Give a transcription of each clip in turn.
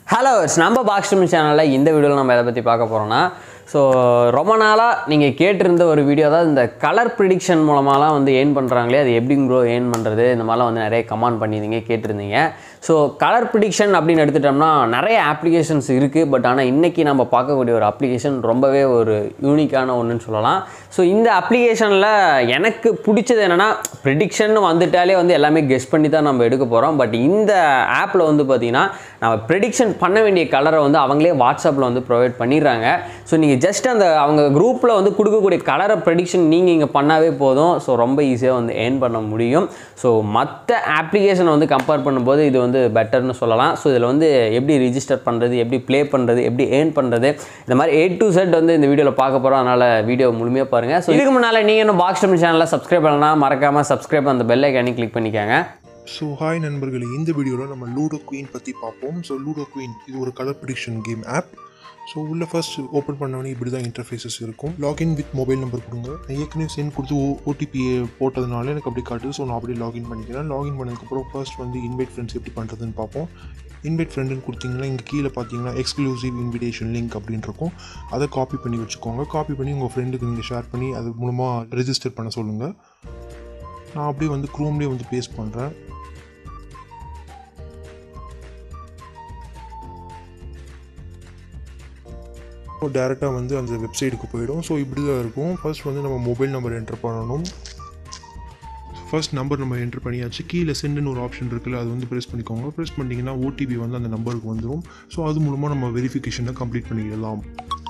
hello நம்ம பாக்ஸ்டம் சேனலில் இந்த வீடியோவில் நம்ம எதை பற்றி பார்க்க போகிறோம்னா ஸோ ரொம்ப நாளாக நீங்கள் கேட்டிருந்த ஒரு வீடியோ தான் இந்த கலர் ப்ரிடிக்ஷன் மூலமாலாம் வந்து ஏர்ன் பண்ணுறாங்களே அது எப்படி ப்ரோ ஏர்ன் பண்ணுறது இந்த மாதிரிலாம் வந்து நிறைய கமெண்ட் பண்ணியிருந்தீங்க கேட்டிருந்தீங்க ஸோ கலர் ப்ரிடிக்ஷன் அப்படின்னு எடுத்துட்டோம்னா நிறைய அப்ளிகேஷன்ஸ் இருக்குது பட் ஆனால் இன்றைக்கி நம்ம பார்க்கக்கூடிய ஒரு அப்ளிகேஷன் ரொம்பவே ஒரு யூனிக்கான ஒன்றுன்னு சொல்லலாம் ஸோ இந்த அப்ளிகேஷனில் எனக்கு பிடிச்சது என்னென்னா ப்ரிடிக்ஷன் வந்துட்டாலே வந்து எல்லாமே கெஸ் பண்ணி தான் நம்ம எடுக்க போகிறோம் பட் இந்த ஆப்பில் வந்து பார்த்திங்கன்னா நம்ம ப்ரிடிக்ஷன் பண்ண வேண்டிய கலரை வந்து அவங்களே வாட்ஸ்அப்பில் வந்து ப்ரொவைட் பண்ணிடுறாங்க ஸோ நீங்கள் ஜஸ்ட் அந்த அவங்க குரூப்பில் வந்து கொடுக்கக்கூடிய கலரை ப்ரெடிக்ஷன் நீங்கள் இங்கே பண்ணாவே போதும் ஸோ ரொம்ப ஈஸியாக வந்து ஏர்ன் பண்ண முடியும் ஸோ மற்ற அப்ளிகேஷனை வந்து கம்பேர் பண்ணும்போது இது வந்து பெட்டர்னு சொல்லலாம் ஸோ இதில் வந்து எப்படி ரிஜிஸ்டர் பண்ணுறது எப்படி ப்ளே பண்ணுறது எப்படி ஏர்ன் பண்ணுறது இந்த மாதிரி ஏ டு செட் வந்து இந்த வீடியோவில் பார்க்க போகிறோம் அதனால் வீடியோ முழுமையாக பாருங்கள் ஸோ இதுக்கு முன்னால் நீங்கள் இன்னும் பாக்ஸ் டம் சேனலில் சப்ஸ்கிரைப் பண்ணலாம் மறக்காமல் சப்ஸ்கிரைப் அந்த பெல் ஐக்கானி கிளிக் பண்ணிக்கோங்க ஸோ ஹாய் நண்பர்களே இந்த வீடியோவில் நம்ம லூடோ குயின் பற்றி பார்ப்போம் ஸோ லூடோ குயின் இது ஒரு colour prediction game app so உள்ள ஃபர்ஸ்ட் ஓப்பன் பண்ணவொடனே இப்படி தான் இன்டர்ஃபேஸஸ் இருக்கும் லாகின் வித் மொபைல் நம்பர் கொடுங்க நான் ஏற்கனவே சென்ட் கொடுத்து ஓடிபி போட்டதுனால எனக்கு அப்படி காட்டுது ஸோ நான் அப்படியே லாகின் பண்ணிக்கிறேன் லாகின் பண்ணதுக்கப்புறம் ஃபர்ஸ்ட் வந்து இன்வைட் ஃப்ரெண்ட்ஸ் எப்படி பண்ணுறதுன்னு பார்ப்போம் இன்வைட் ஃப்ரெண்டுன்னு கொடுத்தீங்கன்னா இங்கே கீழே பார்த்தீங்கன்னா எக்ஸ்க்ளூசிவ் இன்விடேஷன் லிங்க் அப்படின்னு இருக்கும் அதை காப்பி பண்ணி வச்சுக்கோங்க காப்பி பண்ணி உங்கள் ஃப்ரெண்டுக்கு நீங்கள் ஷேர் பண்ணி அது மூலமாக ரெஜிஸ்டர் பண்ண சொல்லுங்கள் நான் அப்படியே வந்து க்ரோம்லேயே வந்து பேஸ்ட் பண்ணுறேன் ஸோ டேரெக்டாக வந்து அந்த வெப்சைட்டுக்கு போயிடும் ஸோ இப்படி தான் இருக்கும் ஃபர்ஸ்ட் வந்து நம்ம மொபைல் நம்பர் என்டர் பண்ணணும் ஃபர்ஸ்ட் நம்பர் நம்ம என்டர் பண்ணியாச்சு கீழே சென்டுன்னு ஒரு ஆப்ஷன் இருக்குல்ல அது வந்து ப்ரெஸ் பண்ணிக்கோங்க ப்ரெஸ் பண்ணிட்டீங்கன்னா ஓடிபி வந்து அந்த நம்பருக்கு வந்துடும் ஸோ அது மூலமாக நம்ம வெரிஃபிகேஷனை கம்ப்ளீட் பண்ணிக்கலாம்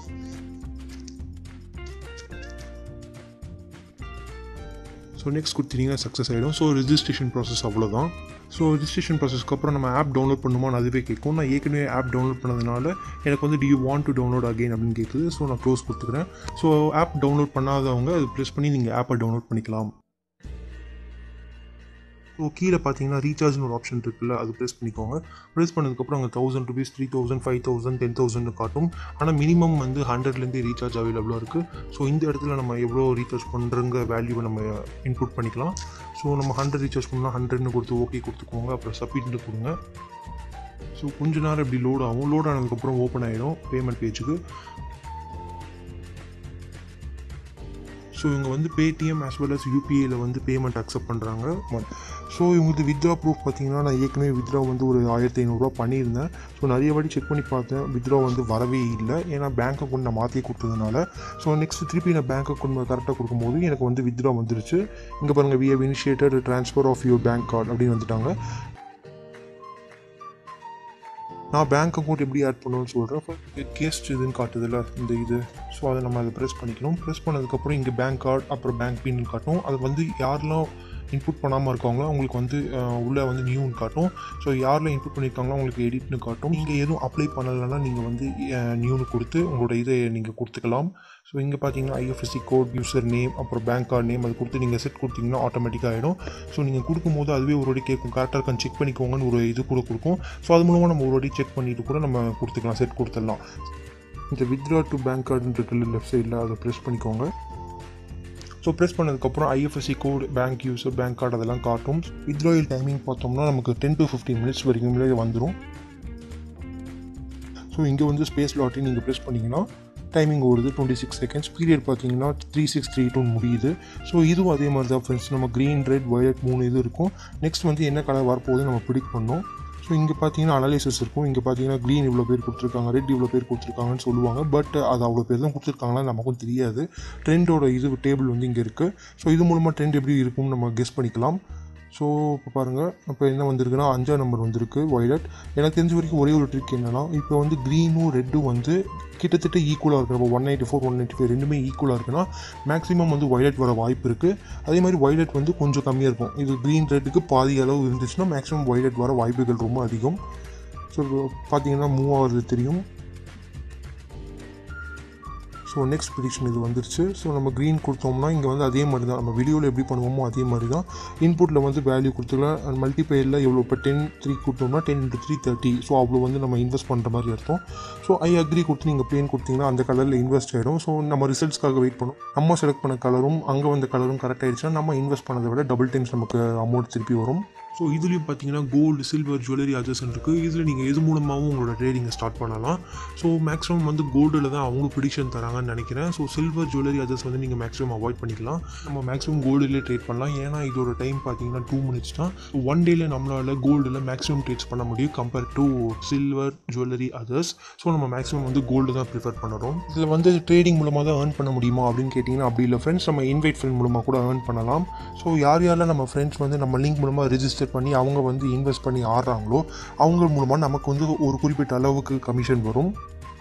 ஸோ நெக்ஸ்ட் கொடுத்தீங்கன்னா சக்ஸஸ் ஆகிடும் ஸோ ரிஜிஸ்ட்ரேஷன் ப்ராசஸ் அவ்வளோதான் ஸோ ரிஜிஸ்ட்ரேஷன் ப்ராசஸ்க்கு அப்புறம் நம்ம ஆப் டவுன்லோட் பண்ணுமான்னு அதுவே கேட்கும் நான் ஏற்கனவே ஆப் டவுன்லோட் பண்ணதுனால எனக்கு வந்து do you want to download again அப்படின்னு கேட்குது ஸோ நான் க்ளோஸ் கொடுத்துக்கிறேன் ஸோ ஆப் டவுன்லோட் பண்ணாதவங்க அது ப்ரெஸ் பண்ணி நீங்கள் ஆப்பை டவுன்லோட் பண்ணிக்கலாம் ஸோ கீழே பார்த்தீங்கன்னா ரீசார்ஜ்னு ஒரு ஆப்ஷன் இருக்குல்ல அது ப்ரெஸ் பண்ணிக்கோங்க ப்ரெஸ் பண்ணதுக்கப்புறம் அங்கே thousand rupees three thousand five thousand ten thousand காட்டும் ஆனால் மினிமம் வந்து ஹண்ட்ரட்லேருந்து ரீசார்ஜ் அவைலபிளாக இருக்குது ஸோ இந்த இடத்துல நம்ம எவ்வளோ ரீசார்ஜ் பண்ணுறங்க வேல்யூவை நம்ம இன்புட் பண்ணிக்கலாம் ஸோ நம்ம ஹண்ட்ரட் ரீசார்ஜ் பண்ணால் ஹண்ட்ரட்னு கொடுத்து ஓகே கொடுத்துக்கோங்க அப்புறம் சப்மிட்னு கொடுங்க ஸோ கொஞ்ச நேரம் இப்படி லோட் ஆகும் லோட் ஆனதுக்கப்புறம் ஓப்பன் ஆகிடும் பேமெண்ட் பேஜுக்கு ஸோ இவங்க வந்து பேடிஎம் as well as யூபிஐயில் வந்து பேமெண்ட் அக்செப்ட் பண்ணுறாங்க ஸோ இவங்களுக்கு வித்ரா ப்ரூஃப் பார்த்தீங்கன்னா நான் ஏற்கனவே வித்ரா வந்து ஒரு ஆயிரத்தி ஐநூறுரூவா பண்ணியிருந்தேன் ஸோ நிறைய வாட்டி செக் பண்ணி பார்த்தேன் வித்ரா வந்து வரவே இல்லை ஏன்னா பேங்க் அக்கௌண்ட் நான் மாற்றி கொடுத்ததுனால ஸோ நெக்ஸ்ட் திருப்பி நான் பேங்க் அக்கௌண்ட் கரெக்டாக கொடுக்கும்போது எனக்கு வந்து வித்ரா வந்துருச்சு இங்கே பாருங்கள் we have initiated transfer of your bank card அப்படின்னு வந்துட்டாங்க நான் பேங்க் அக்கௌண்ட் எப்படி ஆட் பண்ணணும்னு சொல்கிறேன் கேஸ்ட் இதுன்னு காட்டுதில்ல இந்த இது ஸோ அதை நம்ம அதை ப்ரெஸ் பண்ணிக்கணும் ப்ரெஸ் பண்ணதுக்கப்புறம் இங்கே பேங்க் கார்டு அப்புறம் பேங்க் பின்னு காட்டும் அது வந்து யாரெல்லாம் இன்புட் பண்ணாமல் இருக்காங்களோ அவங்களுக்கு வந்து உள்ளே வந்து நியூன்னு காட்டும் ஸோ யாரில் இன்புட் பண்ணியிருக்காங்களோ அவங்களுக்கு எடிட்னு காட்டும் நீங்கள் எதுவும் அப்ளை பண்ணலைன்னா நீங்கள் வந்து நியூன்னு கொடுத்து உங்களோட இதை நீங்கள் கொடுத்துக்கலாம் ஸோ இங்கே பார்த்தீங்கன்னா ஐஎஃப்எஸ்சி கோட் யூசர் நேம் அப்புறம் பேங்க் கார்டு நேம் அது கொடுத்து நீங்கள் செட் கொடுத்தீங்கன்னா ஆட்டோமேட்டிக்காக ஆகிடும் ஸோ நீங்கள் கொடுக்கும்போது அதுவே ஒரு வாட்டி கேட்கும் கரெக்டாக இருக்கான்னு செக் பண்ணிக்கோங்கன்னு ஒரு இது கூட கொடுக்கும் ஸோ அது மூலமாக நம்ம ஒரு வாட்டி செக் பண்ணிட்டு கூட நம்ம கொடுத்துக்கலாம் செட் கொடுத்துடலாம் இந்த வித்ரா டு பேங்க் கார்டுன்னு இருக்குல்ல லெஃப்ட் சைடில் அதை ப்ரெஸ் பண்ணிக்கோங்க ஸோ ப்ரெஸ் பண்ணதுக்கப்புறம் IFSC code bank user bank card அதெல்லாம் காட்டும் வித்ராயல் டைமிங் பார்த்தோம்னா நமக்கு டென் டு ஃபிஃப்டீன் மினிட்ஸ் வரைக்கும் வந்துடும் ஸோ இங்கே வந்து ஸ்பேஸ் லாட்டின் நீங்கள் ப்ரெஸ் பண்ணிங்கன்னா டைமிங் ஓடுது டுவெண்ட்டி சிக்ஸ் செகண்ட்ஸ் பீரியட் பார்த்தீங்கன்னா த்ரீ சிக்ஸ் த்ரீ டூ முடியுது ஸோ இதுவும் அதே மாதிரி தான் ஃப்ரெண்ட்ஸ் நம்ம க்ரீன் ரெட் வயலட் மூணு இது இருக்கும் நெக்ஸ்ட் வந்து என்ன கலர் வரப்போகுது நம்ம ப்ரிடிக் பண்ணோம் ஸோ இங்கே பார்த்தீங்கன்னா அனலைசஸ் இருக்கும் இங்கே பார்த்தீங்கன்னா க்ரீன் இவ்வளோ பேர் கொடுத்துருக்காங்க ரெட் இவ்வளோ பேர் கொடுத்துருக்காங்கன்னு சொல்லுவாங்க பட் அது அவ்வளோ பேர் தான் கொடுத்துருக்காங்களா நமக்கும் தெரியாது ட்ரெண்டோட இது டேபிள் வந்து இங்கே இருக்குது ஸோ இது மூலமாக ட்ரெண்ட் எப்படி இருக்கும்னு நம்ம கெஸ் பண்ணிக்கலாம் ஸோ இப்போ பாருங்கள் இப்போ என்ன வந்திருக்குன்னா அஞ்சாம் நம்பர் வந்திருக்கு வயலட் எனக்கு தெரிஞ்ச வரைக்கும் ஒரே ஒரு ட்ரிக் என்னென்னா இப்போ வந்து க்ரீனும் ரெட்டும் வந்து கிட்டத்தட்ட ஈக்குவலாக இருக்குது நம்ம one ninety four one ninety five ரெண்டுமே ஈக்குவலாக இருக்குன்னா மேக்ஸிமம் வந்து வயலட் வர வாய்ப்பு இருக்குது அதே மாதிரி வயலட் வந்து கொஞ்சம் கம்மியாக இருக்கும் இது க்ரீன் ரெட்டுக்கு பாதி அளவு இருந்துச்சுன்னா மேக்ஸிமம் வயலட் வர வாய்ப்புகள் ரொம்ப அதிகம் ஸோ பார்த்தீங்கன்னா மூவ் ஆகிறது தெரியும் ஸோ நெக்ஸ்ட் ப்ரிடிக்ஷன் இது வந்துருச்சு ஸோ நம்ம க்ரீன் கொடுத்தோம்னா இங்கே வந்து அதே மாதிரி தான் நம்ம வீடியோவில் எப்படி பண்ணுவோமோ அதே மாதிரி தான் இன்புட்டில் வந்து வேல்யூ கொடுத்துக்கலாம் அண்ட் மல்டிபேயில் எவ்வளோ இப்போ டென் த்ரீ கொடுத்தோம்னா ten into three thirty so அவ்வளோ வந்து நம்ம இன்வெஸ்ட் பண்ணுற மாதிரி அர்த்தம் ஸோ ஐ அக்ரி கொடுத்து நீங்கள் பிளேன் கொடுத்தீங்கன்னா அந்த கலரில் இன்வெஸ்ட் ஆகிடும் ஸோ நம்ம ரிசல்ட்ஸ்க்காக வெயிட் பண்ணும் நம்ம செலக்ட் பண்ண கலரும் அங்கே வந்த கலரும் கரெக்ட் ஆகிடுச்சுன்னா நம்ம இன்வெஸ்ட் பண்ணதை விட டபுள் டைம்ஸ் நமக்கு அமௌண்ட் திருப்பி வரும் ஸோ இதுலேயும் பார்த்தீங்கன்னா கோல்டு சில்வர் ஜுவல்லரி அட்ஜஸ்ட் இருக்குது இதில் நீங்கள் எது மூலமாகவும் உங்களோட ட்ரேடிங்கை ஸ்டார்ட் பண்ணலாம் ஸோ மேக்ஸிமம் வந்து கோல்டில் தான் அவங்க ப்ரிடிக்ஷன் தராங்கன்னு நினைக்கிறேன் ஸோ சில்வர் ஜுவல்லரி அட்ஜஸ்ட் வந்து நீங்கள் மேக்ஸிமம் அவாய்ட் பண்ணிக்கலாம் நம்ம மேக்ஸிமம் கோல்டுலேயே ட்ரேட் பண்ணலாம் ஏன்னா இதோட டைம் பார்த்தீங்கன்னா டூ மினிட்ஸ் தான் ஒன் டேல நம்மளால் கோல்டில் மேக்ஸிமம் ட்ரேட்ஸ் பண்ண முடியும் compare to silver jewellery others so நம்ம மேக்ஸிமம் வந்து கோல்டு தான் ப்ரிஃபர் பண்ணுறோம் இதில் வந்து ட்ரேடிங் மூலமாக தான் ஏர்ன் பண்ண முடியுமா அப்படின்னு கேட்டிங்கன்னா அப்படி இல்லை ஃப்ரெண்ட்ஸ் நம்ம இன்வைட் ஃப்ரெண்ட் மூலமாக கூட ஏர்ன் பண்ணலாம் ஸோ யார் யாரெல்லாம் நம்ம ஃப்ரெண்ட்ஸ் வந்து நம்ம லிங்க் மூலமாக ரிஜிஸ்டர் பண்ணி அவங்க வந்து இன்வெஸ்ட் பண்ணி ஆடுறாங்களோ அவங்க மூலமாக நமக்கு வந்து ஒரு குறிப்பிட்ட அளவுக்கு கமிஷன் வரும்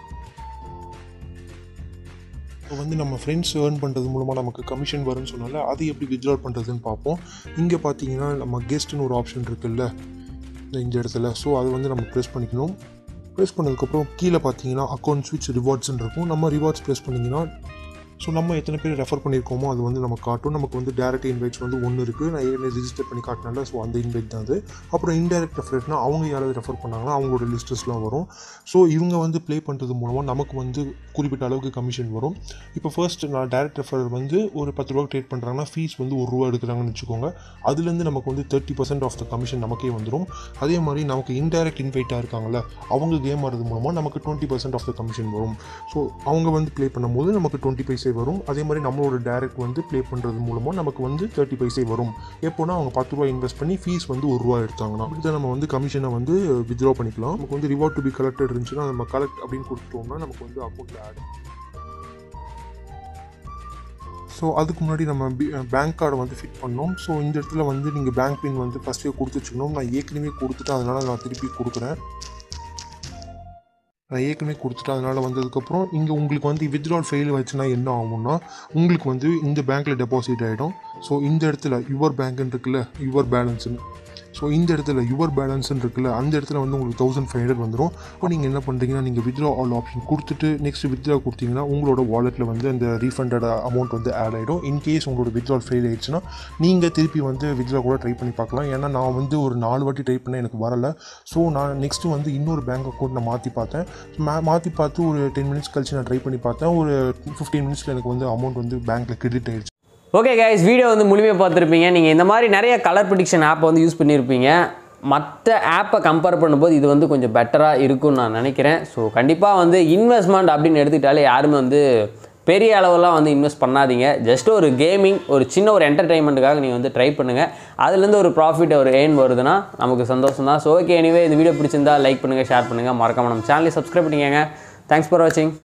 இப்போ வந்து நம்ம ஃப்ரெண்ட்ஸ் ஏர்ன் பண்ணுறது மூலமாக நமக்கு கமிஷன் வரும்னு சொன்னால அது எப்படி வித்ட்ரால் பண்ணுறதுன்னு பார்ப்போம் இங்கே பார்த்தீங்கன்னா நம்ம கெஸ்ட்னு ஒரு ஆப்ஷன் இருக்குல்ல இந்த இந்த இடத்துல ஸோ அது வந்து நம்ம ப்ரெஸ் பண்ணிக்கணும் ப்ரெஸ் பண்ணதுக்கப்புறம் கீழே பார்த்தீங்கன்னா அக்கௌண்ட் ஸ்விட்ச் ரிவார்ட்ஸ்னு இருக்கும் நம்ம ரிவார்ட்ஸ் ப்ரெஸ் பண்ணிங்கன்னா ஸோ நம்ம எத்தனை பேர் ரெஃபர் பண்ணியிருக்கோமோ அது வந்து நம்ம காட்டும் நமக்கு வந்து டேரக்ட் இன்வைட்ஸ் வந்து ஒன்று இருக்குது நான் ஏற்கனவே ரிஜிஸ்டர் பண்ணி காட்டினால ஸோ அந்த இன்வைட் தான் அது அப்புறம் இன்டெரக்ட் ரெஃபர்னா அவங்க யாராவது ரெஃபர் பண்ணாங்கன்னா அவங்களோட லிஸ்டஸ்லாம் வரும் ஸோ இவங்க வந்து ப்ளே பண்ணுறது மூலமாக நமக்கு வந்து குறிப்பிட்ட அளவுக்கு கமிஷன் வரும் இப்போ ஃபர்ஸ்ட் நான் டேரக்ட் ரெஃபர் வந்து ஒரு பத்து ரூபா ட்ரேட் பண்ணுறாங்கன்னா ஃபீஸ் வந்து ஒரு ரூபா எடுக்கிறாங்கன்னு வச்சுக்கோங்க அதுலேருந்து நமக்கு வந்து thirty percent of the commission நமக்கே வந்துடும் அதே மாதிரி நமக்கு இன்டைரக்ட் இன்வைட்டாக இருக்காங்கல்ல அவங்க கேம் ஆடுறது மூலமாக நமக்கு twenty percent of the commission வரும் ஸோ அவங்க வந்து ப்ளே பண்ணும்போது நமக்கு டுவெண்ட்டி பைசே வரும் அதே மாதிரி நம்மளோட டேரக்ட் வந்து ப்ளே பண்ணுறது மூலமாக நமக்கு வந்து தேர்ட்டி பைசே வரும் எப்போனா அவங்க பத்து ரூபா இன்வெஸ்ட் பண்ணி ஃபீஸ் வந்து ஒரு ரூபா எடுத்தாங்கன்னா அப்படி தான் நம்ம வந்து கமிஷனை வந்து வித்ட்ரா பண்ணிக்கலாம் நமக்கு வந்து ரிவார்ட் டு பி கலெக்டட் இருந்துச்சுன்னா நம்ம கலெக்ட் அப்படின்னு கொடுத்துட்டோம்னா நமக்கு வந்து அக்கௌண்ட்டில் ஆட் ஸோ அதுக்கு முன்னாடி நம்ம பேங்க் கார்டை வந்து ஃபிட் பண்ணோம் ஸோ இந்த இடத்துல வந்து நீங்கள் பேங்க் பின் வந்து ஃபஸ்ட்டே கொடுத்து வச்சுக்கணும் நான் ஏற்கனவே கொடுத்துட்டு அதனால் நான் திருப்பி கொடுக்குறேன் நான் ஏற்கனவே கொடுத்துட்டு அதனால் வந்ததுக்கப்புறம் இங்கே உங்களுக்கு வந்து வித்ட்ரால் ஃபெயில் ஆச்சுன்னா என்ன ஆகும்னா உங்களுக்கு வந்து இந்த பேங்க்கில் டெபாசிட் ஆகிடும் ஸோ இந்த இடத்துல யுவர் பேங்க்னு இருக்குல்ல யுவர் பேலன்ஸ்னு ஸோ இந்த இடத்துல யுவர் பேலன்ஸ்னு இருக்குல்ல அந்த இடத்துல வந்து உங்களுக்கு தௌசண்ட் ஃபைவ் ஹண்ட்ரட் வந்துடும் இப்போ நீங்கள் என்ன பண்ணுறீங்கன்னா நீங்கள் வித்ரா ஆல் ஆப்ஷன் கொடுத்துட்டு நெக்ஸ்ட் வித்ரா கொடுத்தீங்கன்னா உங்களோட வாலெட்டில் வந்து அந்த ரீஃபண்டட் அமௌண்ட் வந்து ஆட் ஆகிடும் இன்கேஸ் உங்களோட வித்ரால் ஃபெயில் ஆயிடுச்சுன்னா நீங்கள் திருப்பி வந்து வித்ரா கூட ட்ரை பண்ணி பார்க்கலாம் ஏன்னா நான் வந்து ஒரு நாலு வாட்டி ட்ரை பண்ணேன் எனக்கு வரலை ஸோ நான் நெக்ஸ்ட்டு வந்து இன்னொரு பேங்க் அக்கௌண்ட் நான் மாற்றி பார்த்தேன் மா மாற்றி பார்த்து ஒரு டென் மினிட்ஸ் கழிச்சு நான் ட்ரை பண்ணி பார்த்தேன் ஒரு ஃபிஃப்டீன் மினிட்ஸில் எனக்கு வந்து அமௌண்ட் வந்து பேங்க்கில் கிரெடிட் ஆயிடுச்சு ஓகே கைஸ் வீடியோ வந்து முழுமையாக பார்த்துருப்பீங்க நீங்கள் இந்த மாதிரி நிறைய கலர் ப்ரிடிக்ஷன் ஆப்பை வந்து யூஸ் பண்ணியிருப்பீங்க மற்ற ஆப்பை கம்பேர் பண்ணும்போது இது வந்து கொஞ்சம் பெட்டராக இருக்கும்னு நான் நினைக்கிறேன் ஸோ கண்டிப்பாக வந்து இன்வெஸ்ட்மெண்ட் அப்படின்னு எடுத்துக்கிட்டாலே யாருமே வந்து பெரிய அளவெல்லாம் வந்து இன்வெஸ்ட் பண்ணாதீங்க ஜஸ்ட் ஒரு கேமிங் ஒரு சின்ன ஒரு என்டர்டைன்மெண்ட்டுக்காக நீங்கள் வந்து ட்ரை பண்ணுங்கள் அதுலேருந்து ஒரு ப்ராஃபிட் ஒரு எய்ன் வருதுன்னா நமக்கு சந்தோஷம் தான் ஸோ ஓகே எனிவே இந்த வீடியோ பிடிச்சிருந்தா லைக் பண்ணுங்கள் ஷேர் பண்ணுங்கள் மறக்காம நம்ம சேனலை சப்ஸ்கிரைப் பண்ணிக்கங்க தேங்க்ஸ் ஃபார் வாட்சிங்